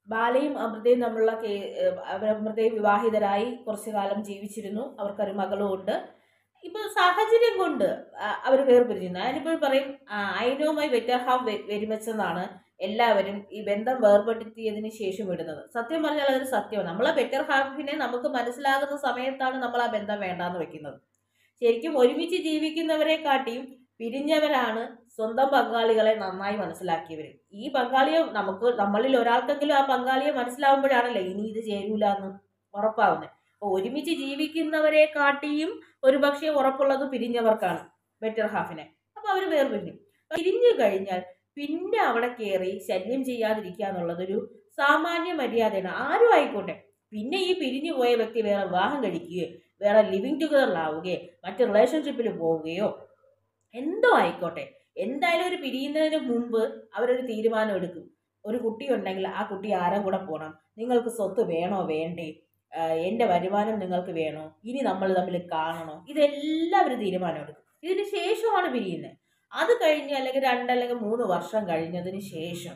ബാലയും അമൃതയും തമ്മിലുള്ള കേ അവർ അമൃതയും വിവാഹിതരായി കുറച്ചു കാലം ജീവിച്ചിരുന്നു അവർക്കൊരു മകളും ഉണ്ട് ഇപ്പോൾ സാഹചര്യം കൊണ്ട് അവർ വേർപിരിഞ്ഞു ഞാനിപ്പോൾ പറയും I know my better half very much എന്നാണ് എല്ലാവരും ഈ ബന്ധം വേർപെടുത്തിയതിന് ശേഷം വിടുന്നത് സത്യം പറഞ്ഞാൽ അതൊരു സത്യമാണ് നമ്മളെ ബെറ്റർ ഹാഫിനെ നമുക്ക് മനസ്സിലാകുന്ന സമയത്താണ് നമ്മൾ ആ ബന്ധം വേണ്ടാന്ന് വെക്കുന്നത് ശരിക്കും ഒരുമിച്ച് ജീവിക്കുന്നവരെ കാട്ടിയും പിരിഞ്ഞവരാണ് സ്വന്തം പങ്കാളികളെ നന്നായി മനസ്സിലാക്കിയവർ ഈ പങ്കാളിയെ നമുക്ക് നമ്മളിൽ ഒരാൾക്കെങ്കിലും ആ പങ്കാളിയെ മനസ്സിലാവുമ്പോഴാണല്ലോ ഇനി ഇത് ചേരൂല എന്ന് ഉറപ്പാവുന്നത് അപ്പോൾ ഒരുമിച്ച് ജീവിക്കുന്നവരെ കാട്ടിയും ഒരുപക്ഷെ ഉറപ്പുള്ളത് പിരിഞ്ഞവർക്കാണ് ബെറ്റർ ഹാഫിനെ അപ്പോൾ അവർ വേർപിരിഞ്ഞു പിരിഞ്ഞു കഴിഞ്ഞാൽ പിന്നെ അവിടെ കയറി ശല്യം ചെയ്യാതിരിക്കുക എന്നുള്ളതൊരു സാമാന്യ മര്യാദയാണ് ആരും ആയിക്കോട്ടെ പിന്നെ ഈ പിരിഞ്ഞു പോയ വ്യക്തി വേറെ വിവാഹം കഴിക്കുകയോ വേറെ ലിവിങ് ടുഗദറിലാവുകയോ മറ്റ് റിലേഷൻഷിപ്പിൽ പോവുകയോ എന്തോ ആയിക്കോട്ടെ എന്തായാലും ഒരു പിരിയുന്നതിന് മുമ്പ് അവരൊരു തീരുമാനം എടുക്കും ഒരു കുട്ടി ഉണ്ടെങ്കിൽ ആ കുട്ടി ആരും കൂടെ പോകണം നിങ്ങൾക്ക് സ്വത്ത് വേണോ വേണ്ടേ ആഹ് എൻ്റെ വരുമാനം നിങ്ങൾക്ക് വേണോ ഇനി നമ്മൾ തമ്മിൽ കാണണോ ഇതെല്ലാം ഒരു തീരുമാനം എടുക്കും ഇതിന് ശേഷമാണ് പിരിയുന്നത് അത് കഴിഞ്ഞ് അല്ലെങ്കിൽ രണ്ട് അല്ലെങ്കിൽ മൂന്ന് വർഷം കഴിഞ്ഞതിന് ശേഷം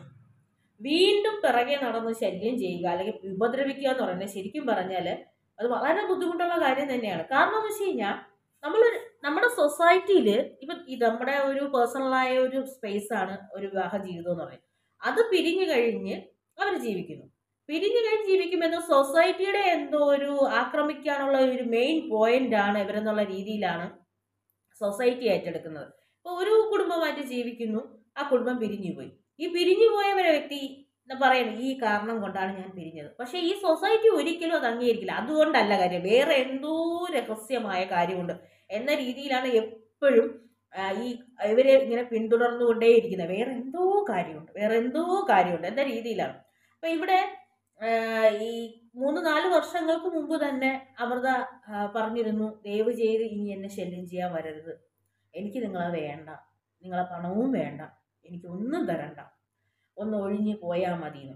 വീണ്ടും പിറകെ നടന്ന് ശല്യം ചെയ്യുക അല്ലെങ്കിൽ ഉപദ്രവിക്കുക എന്ന് പറയുന്നത് ശരിക്കും പറഞ്ഞാൽ അത് വളരെ ബുദ്ധിമുട്ടുള്ള കാര്യം തന്നെയാണ് കാരണം എന്ന് വെച്ച് കഴിഞ്ഞാൽ നമ്മൾ നമ്മുടെ സൊസൈറ്റിയിൽ ഇപ്പം ഇത് നമ്മുടെ ഒരു പേഴ്സണലായ ഒരു സ്പേസ് ആണ് ഒരു വിവാഹ ജീവിതം എന്ന് പറയുന്നത് അത് പിരിഞ്ഞു കഴിഞ്ഞ് അവർ ജീവിക്കുന്നു പിരിഞ്ഞു കഴിഞ്ഞ് ജീവിക്കുമ്പോൾ സൊസൈറ്റിയുടെ എന്തോ ഒരു ആക്രമിക്കാനുള്ള ഒരു മെയിൻ പോയിന്റ് ആണ് ഇവരെന്നുള്ള രീതിയിലാണ് സൊസൈറ്റി ഏറ്റെടുക്കുന്നത് ഇപ്പോൾ ഒരു കുടുംബമായിട്ട് ജീവിക്കുന്നു ആ കുടുംബം പിരിഞ്ഞു പോയി ഈ പിരിഞ്ഞു പോയവരെ വ്യക്തി പറയണം ഈ കാരണം കൊണ്ടാണ് ഞാൻ പിരിഞ്ഞത് പക്ഷേ ഈ സൊസൈറ്റി ഒരിക്കലും അത് അംഗീകരിക്കില്ല അതുകൊണ്ടല്ല കാര്യം വേറെ എന്തോ രഹസ്യമായ കാര്യമുണ്ട് എന്ന രീതിയിലാണ് എപ്പോഴും ആ, ഈ ഇവരെ ഇങ്ങനെ പിന്തുടർന്നുകൊണ്ടേയിരിക്കുന്നത് വേറെ എന്തോ കാര്യമുണ്ട് വേറെ എന്തോ കാര്യമുണ്ട് എന്ന രീതിയിലാണ് അപ്പം ഇവിടെ ആ, ഈ മൂന്ന് നാല് വർഷങ്ങൾക്ക് മുമ്പ് തന്നെ അമൃത ആ, പറഞ്ഞിരുന്നു ദയവ് ചെയ്ത് ഇനി എന്നെ ശല്യം ചെയ്യാൻ വരരുത് എനിക്ക് നിങ്ങളെ വേണ്ട നിങ്ങളെ പണവും വേണ്ട എനിക്ക് ഒന്നും തരണ്ട ഒന്ന് ഒഴിഞ്ഞ് പോയാൽ മതിയെന്ന്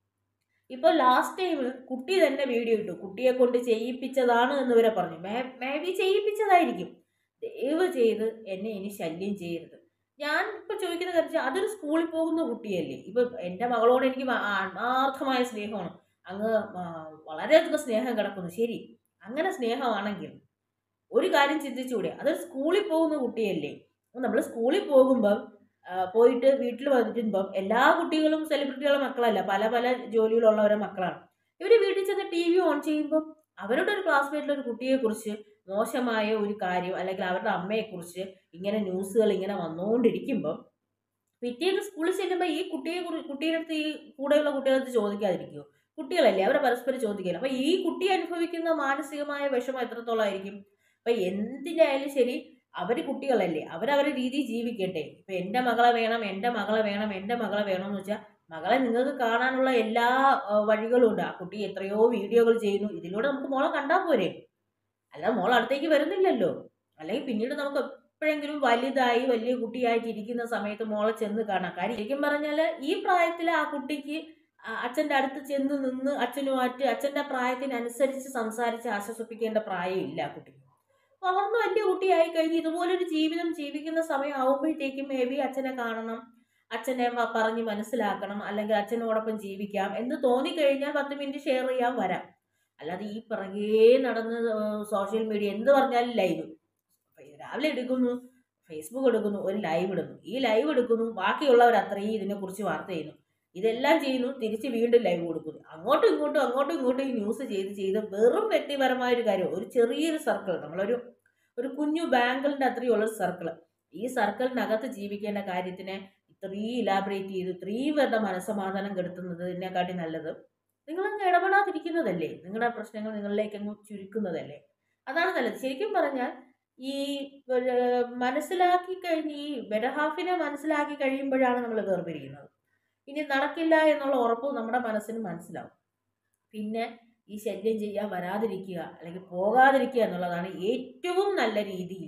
ഇപ്പോൾ ലാസ്റ്റ് ടൈം കുട്ടി തന്നെ വീഡിയോ ഇട്ടു കുട്ടിയെ കൊണ്ട് ചെയ്യിപ്പിച്ചതാണ് എന്ന് വരെ പറഞ്ഞു മേ മേ ബി ചെയ്യിപ്പിച്ചതായിരിക്കും ദയവ് ചെയ്ത് എന്നെ ഇനി ശല്യം ചെയ്യരുത് ഞാൻ ഇപ്പം ചോദിക്കുന്ന കാര്യം വെച്ചാൽ അതൊരു സ്കൂളിൽ പോകുന്ന കുട്ടിയല്ലേ ഇപ്പം എൻ്റെ മകളോട് എനിക്ക് മ- ആത്മാർത്ഥമായ സ്നേഹമാണ് അങ്ങ് ആ, വളരെയധികം സ്നേഹം കിടക്കുന്നു ശരി അങ്ങനെ സ്നേഹമാണെങ്കിൽ ഒരു കാര്യം ചിന്തിച്ചുകൂടെ അതൊരു സ്കൂളിൽ പോകുന്ന കുട്ടിയല്ലേ നമ്മൾ സ്കൂളിൽ പോകുമ്പം ആ, പോയിട്ട് വീട്ടിൽ വന്നിട്ടുമ്പം എല്ലാ കുട്ടികളും സെലിബ്രിറ്റികളുടെ മക്കളല്ല പല പല ജോലിയിലുള്ളവരുടെ മക്കളാണ് ഇവർ വീട്ടിൽ ചെന്ന് ടി വി ഓൺ ചെയ്യുമ്പം അവരുടെ ഒരു ക്ലാസ്മേറ്റിലെ ഒരു കുട്ടിയെക്കുറിച്ച് മോശമായ ഒരു കാര്യം അല്ലെങ്കിൽ അവരുടെ അമ്മയെക്കുറിച്ച് ഇങ്ങനെ ന്യൂസുകൾ ഇങ്ങനെ വന്നുകൊണ്ടിരിക്കുമ്പം പിറ്റേന്ന് സ്കൂളിൽ ചെല്ലുമ്പോൾ ഈ കുട്ടിയെ കുറി- കുട്ടിയുടെ അടുത്ത് ഈ കൂടെയുള്ള കുട്ടികളുടെ അടുത്ത് ചോദിക്കാതിരിക്കുമോ കുട്ടികളല്ലേ അവരെ പരസ്പരം ചോദിക്കില്ല അപ്പം ഈ കുട്ടി അനുഭവിക്കുന്ന മാനസികമായ വിഷമം എത്രത്തോളം ആയിരിക്കും അപ്പം എന്തിനായാലും ശരി അവർ കുട്ടികളല്ലേ അവരവരുടെ രീതിയിൽ ജീവിക്കട്ടെ ഇപ്പം എൻ്റെ മകളെ വേണം എൻ്റെ മകളെ വേണം എൻ്റെ മകളെ വേണം എന്ന് വെച്ചാൽ മകളെ നിങ്ങൾക്ക് കാണാനുള്ള എല്ലാ ആ, വഴികളും ഉണ്ട് ആ കുട്ടി എത്രയോ വീഡിയോകൾ ചെയ്യുന്നു ഇതിലൂടെ നമുക്ക് മോളെ കണ്ടാൽ പോരെ അല്ല മോൾ അടുത്തേക്ക് വരുന്നില്ലല്ലോ അല്ലെങ്കിൽ പിന്നീട് നമുക്ക് എപ്പോഴെങ്കിലും വലുതായി വലിയ കുട്ടിയായിട്ട് ഇരിക്കുന്ന സമയത്ത് മോളെ ചെന്ന് കാണാം കാര്യം ശരിക്കും പറഞ്ഞാൽ ഈ പ്രായത്തിൽ ആ കുട്ടിക്ക് ആ അച്ഛൻ്റെ അടുത്ത് ചെന്ന് നിന്ന് അച്ഛനുമായിട്ട് അച്ഛൻ്റെ പ്രായത്തിനനുസരിച്ച് സംസാരിച്ച് ആശ്വസിപ്പിക്കേണ്ട പ്രായമില്ല ആ കുട്ടിക്ക് വളർന്ന് വലിയ കുട്ടിയായി കഴിഞ്ഞ് ഇതുപോലൊരു ജീവിതം ജീവിക്കുന്ന സമയം ആവുമ്പോഴത്തേക്കും മേ ബി അച്ഛനെ കാണണം അച്ഛനെ വ- പറഞ്ഞ് മനസ്സിലാക്കണം അല്ലെങ്കിൽ അച്ഛനോടൊപ്പം ജീവിക്കാം എന്ന് തോന്നിക്കഴിഞ്ഞാൽ പത്ത് മിനിറ്റ് ഷെയർ ചെയ്യാൻ വരാം അല്ലാതെ ഈ പിറകേ നടന്ന് സോഷ്യൽ മീഡിയ എന്ത് പറഞ്ഞാലും ലൈവ് രാവിലെ എടുക്കുന്നു ഫേസ്ബുക്ക് എടുക്കുന്നു ഒരു ലൈവ് ഇടുന്നു ഈ ലൈവ് എടുക്കുന്നു ബാക്കിയുള്ളവർ അത്രയും ഇതിനെക്കുറിച്ച് വാർത്ത ചെയ്യുന്നു ഇതെല്ലാം ചെയ്യുന്നു തിരിച്ച് വീണ്ടും ലൈവ് കൊടുക്കുന്നു അങ്ങോട്ടും ഇങ്ങോട്ടും അങ്ങോട്ടും ഇങ്ങോട്ടും ഈ ന്യൂസ് ചെയ്ത് ചെയ്ത് വെറും വ്യക്തിപരമായ ഒരു കാര്യം ഒരു ചെറിയൊരു സർക്കിൾ നമ്മളൊരു ഒരു കുഞ്ഞു ബാങ്കിളിൻ്റെ അത്രയും ഉള്ള സർക്കിൾ ഈ സർക്കിളിനകത്ത് ജീവിക്കേണ്ട കാര്യത്തിനെ ഇത്രയും ഇലാബറേറ്റ് ചെയ്ത് ഇത്രയും പേരുടെ മനസ്സമാധാനം കെടുത്തുന്നതിനെക്കാട്ടി നല്ലത് നിങ്ങളങ്ങ് ഇടപെടാതിരിക്കുന്നതല്ലേ നിങ്ങളുടെ പ്രശ്നങ്ങൾ നിങ്ങളിലേക്ക് അങ്ങ് ചുരുക്കുന്നതല്ലേ അതാണ് നല്ലത് ശരിക്കും പറഞ്ഞാൽ ഈ ഒരു മനസ്സിലാക്കി കഴിഞ്ഞ് ഈ ബെഡഹാഫിനെ മനസ്സിലാക്കി കഴിയുമ്പോഴാണ് നമ്മൾ വേർപിരിക്കുന്നത് ഇനി നടക്കില്ല എന്നുള്ള ഉറപ്പ് നമ്മുടെ മനസ്സിന് മനസ്സിലാവും പിന്നെ ഈ ശല്യം ചെയ്യാൻ വരാതിരിക്കുക അല്ലെങ്കിൽ പോകാതിരിക്കുക എന്നുള്ളതാണ് ഏറ്റവും നല്ല രീതിയിൽ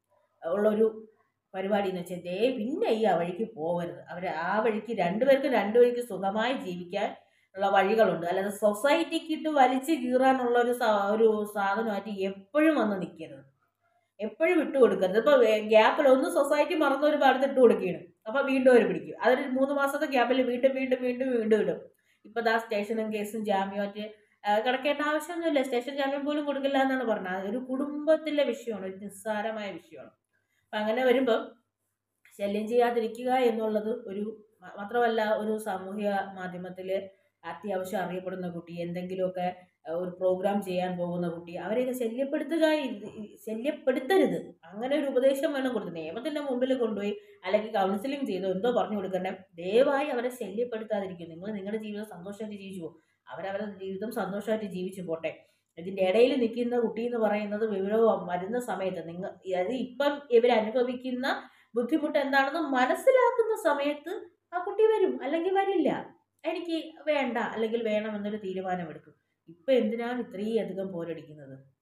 ഉള്ളൊരു പരിപാടി എന്ന് വെച്ചാൽ ദേ പിന്നെ ഈ ആ വഴിക്ക് പോകരുത് അവർ ആ വഴിക്ക് രണ്ടുപേർക്കും രണ്ടു വഴിക്ക് സുഖമായി ജീവിക്കാൻ ഉള്ള വഴികളുണ്ട് അല്ലാതെ സൊസൈറ്റിക്ക് ഇട്ട് വലിച്ചു കീറാനുള്ള ഒരു സാ- ഒരു സാധനമായിട്ട് എപ്പോഴും വന്ന് നിൽക്കരുത് എപ്പോഴും ഇട്ട് കൊടുക്കരുത് ഇപ്പോൾ ഗ്യാപ്പിൽ ഒന്ന് സൊസൈറ്റി മറന്ന ഒരു ഭാഗത്ത് ഇട്ട് കൊടുക്കുകയാണ് അപ്പോൾ വീണ്ടും അവർ പിടിക്കും അതൊരു മൂന്ന് മാസത്തെ ഗ്യാപ്പിൽ വീണ്ടും വീണ്ടും വീണ്ടും വീണ്ടും ഇടും ഇപ്പൊ ദാ സ്റ്റേഷനും കേസും ജാമ്യമായിട്ട് ആ, കിടക്കേണ്ട ആവശ്യമൊന്നുമില്ല സ്റ്റേഷൻ ജാമ്യം പോലും കൊടുക്കില്ല എന്നാണ് പറഞ്ഞത് അതൊരു കുടുംബത്തിലെ വിഷയമാണ് ഒരു നിസ്സാരമായ വിഷയമാണ് അപ്പം അങ്ങനെ വരുമ്പം ശല്യം ചെയ്യാതിരിക്കുക എന്നുള്ളത് ഒരു മ- മാത്രമല്ല ഒരു സാമൂഹിക മാധ്യമത്തിൽ അത്യാവശ്യം അറിയപ്പെടുന്ന കുട്ടി എന്തെങ്കിലുമൊക്കെ അഹ്, ഒരു പ്രോഗ്രാം ചെയ്യാൻ പോകുന്ന കുട്ടി അവരെയൊക്കെ ശല്യപ്പെടുത്തുക ഇത് ഈ ശല്യപ്പെടുത്തരുത് അങ്ങനെ ഒരു ഉപദേശം വേണം കൊടുത്ത് നിയമത്തിന്റെ മുമ്പിൽ കൊണ്ടുപോയി അല്ലെങ്കിൽ കൗൺസിലിംഗ് ചെയ്തോ എന്തോ പറഞ്ഞു കൊടുക്കണ്ടേ ദയവായി അവരെ ശല്യപ്പെടുത്താതിരിക്കും നിങ്ങൾ നിങ്ങളുടെ ജീവിതം സന്തോഷമായിട്ട് ജീവിച്ചു പോകും അവരവരുടെ ജീവിതം സന്തോഷമായിട്ട് ജീവിച്ചു പോട്ടെ ഇതിന്റെ ഇടയിൽ നിൽക്കുന്ന കുട്ടി എന്ന് പറയുന്നത് വിവരം വരുന്ന സമയത്ത് നിങ്ങൾ അത് ഇപ്പം ഇവർ അനുഭവിക്കുന്ന ബുദ്ധിമുട്ട് എന്താണെന്ന് മനസ്സിലാക്കുന്ന സമയത്ത് ആ കുട്ടി വരും അല്ലെങ്കിൽ വരില്ല എനിക്ക് വേണ്ട അല്ലെങ്കിൽ വേണം എന്നൊരു തീരുമാനമെടുക്കും ഇപ്പൊ എന്തിനാണ് ഇത്രയും അധികം പോരടിക്കുന്നത്